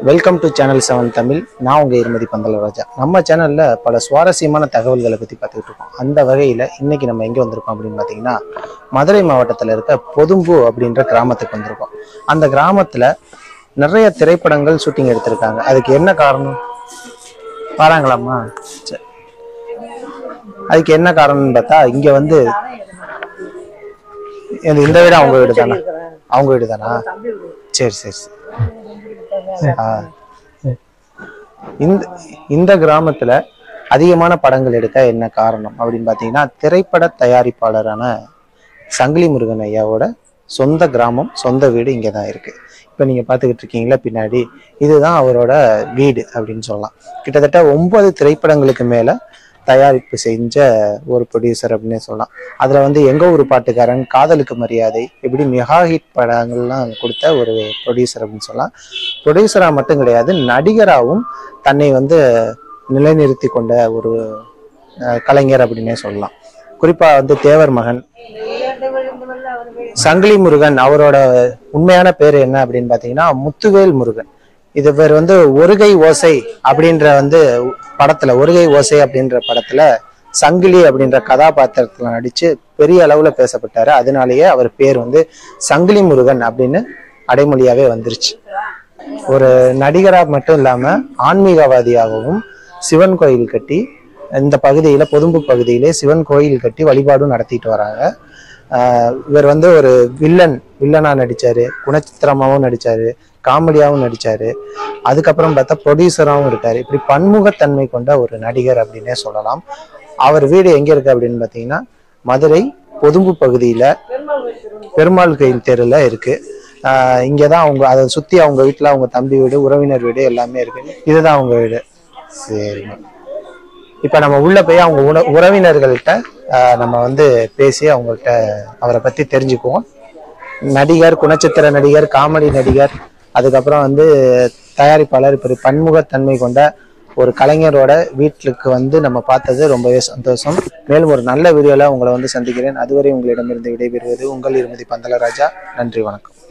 Welcome to channel seven Tamil நான் உங்கள் இருமதி பந்தலராஜா நம்ம சேனலில் பல சுவாரஸ்யமான தகவல்களை பற்றி பார்த்துக்கிட்டு இருக்கோம் அந்த வகையில் இன்னைக்கு நம்ம எங்கே வந்திருக்கோம் அப்படின்னு பார்த்தீங்கன்னா மதுரை மாவட்டத்தில் இருக்க பொதும்பு அப்படின்ற கிராமத்துக்கு வந்திருக்கோம் அந்த கிராமத்தில் நிறைய திரைப்படங்கள் ஷூட்டிங் எடுத்திருக்காங்க அதுக்கு என்ன காரணம் பாராங்களாம்மா சரி அதுக்கு என்ன காரணம்னு பார்த்தா இங்கே வந்து இந்த- இந்த வீடு அவங்க வீடு தானே அவங்க வீடு தானா சரி சரி சரி ஆ. இந்த இந்த கிராமத்துல அதிகமான படங்கள் எடுக்க என்ன காரணம் அப்படின்னு பார்த்தீங்கன்னா திரைப்பட தயாரிப்பாளரான சங்கிலி முருகன் ஐயாவோட சொந்த கிராமம் சொந்த வீடு இங்கே தான் இருக்கு இப்போ நீங்கள் பார்த்துக்கிட்டு இருக்கீங்களா பின்னாடி இதுதான் அவரோட வீடு அப்படின்னு சொல்லலாம் கிட்டத்தட்ட ஒன்பது திரைப்படங்களுக்கு மேலே தயாரிப்பு செஞ்ச ஒரு ப்ரொடியூசர் அப்படின்னே சொல்லலாம் அதில் வந்து எங்க ஊர் பாட்டுக்காரன் காதலுக்கு மரியாதை இப்படி மெகா ஹிட் படங்கள்லாம் கொடுத்த ஒரு ப்ரொடியூசர் அப்படின்னு சொல்லலாம் ப்ரொடியூசராக மட்டும் கிடையாது நடிகராகவும் தன்னை வந்து நிலைநிறுத்தி கொண்ட ஒரு அஹ், கலைஞர் அப்படின்னே சொல்லலாம் குறிப்பாக வந்து தேவர் மகன் சங்கிலி முருகன் அவரோட உண்மையான பேர் என்ன அப்படின்னு பார்த்தீங்கன்னா முத்துவேல் முருகன் இது பேர் வந்து ஒருகை ஓசை அப்படின்ற வந்து படத்துல ஒருகை ஓசை அப்படின்ற படத்துல சங்கிலி அப்படின்ற கதாபாத்திரத்துல நடிச்சு பெரிய அளவுல பேசப்பட்டாரு அதனாலேயே அவர் பேர் வந்து சங்கிலி முருகன் அப்படின்னு அடைமொழியாவே வந்துருச்சு ஒரு நடிகரா மட்டும் இல்லாம ஆன்மீகவாதியாகவும் சிவன் கோயில் கட்டி இந்த பகுதியில பொதும்பு பகுதியிலே சிவன் கோயில் கட்டி வழிபாடும் நடத்திட்டு வராங்க ஆஹ் இவர் வந்து ஒரு வில்லன் வில்லனா நடிச்சாரு குணச்சித்திரமாவும் நடிச்சாரு காமெடியாவும் நடிச்சாரு அதுக்கப்புறம் பார்த்தா ப்ரொடியூசராகவும் இருக்காரு இப்படி பன்முகத்தன்மை கொண்ட ஒரு நடிகர் அப்படின்னே சொல்லலாம் அவர் வீடு எங்க இருக்கு அப்படின்னு பார்த்தீங்கன்னா மதுரை பொதும்பு பகுதியில பெருமாள் கோயில் தெருல இருக்கு ஆஹ் இங்கதான் அவங்க அதை சுத்தி அவங்க வீட்டுல அவங்க தம்பி வீடு உறவினர் வீடு எல்லாமே இருக்கு இதுதான் அவங்க வீடு சரிங்க இப்ப நம்ம உள்ள போய் அவங்க உண உறவினர்கள்ட்ட ஆஹ் நம்ம வந்து பேசி அவங்கள்ட்ட அவரை பத்தி தெரிஞ்சுக்குவோம் நடிகர் குணச்சித்திர நடிகர் காமெடி நடிகர் அதுக்கப்புறம் வந்து தயாரிப்பாளர் இப்படி பன்முகத்தன்மை கொண்ட ஒரு கலைஞரோட வீட்டுக்கு வந்து நம்ம பார்த்தது ரொம்பவே சந்தோஷம் மேலும் ஒரு நல்ல வீடியோல உங்களை வந்து சந்திக்கிறேன் அதுவரை உங்களிடமிருந்து விடைபெறுவது உங்கள் இருமதி பந்தலராஜா நன்றி வணக்கம்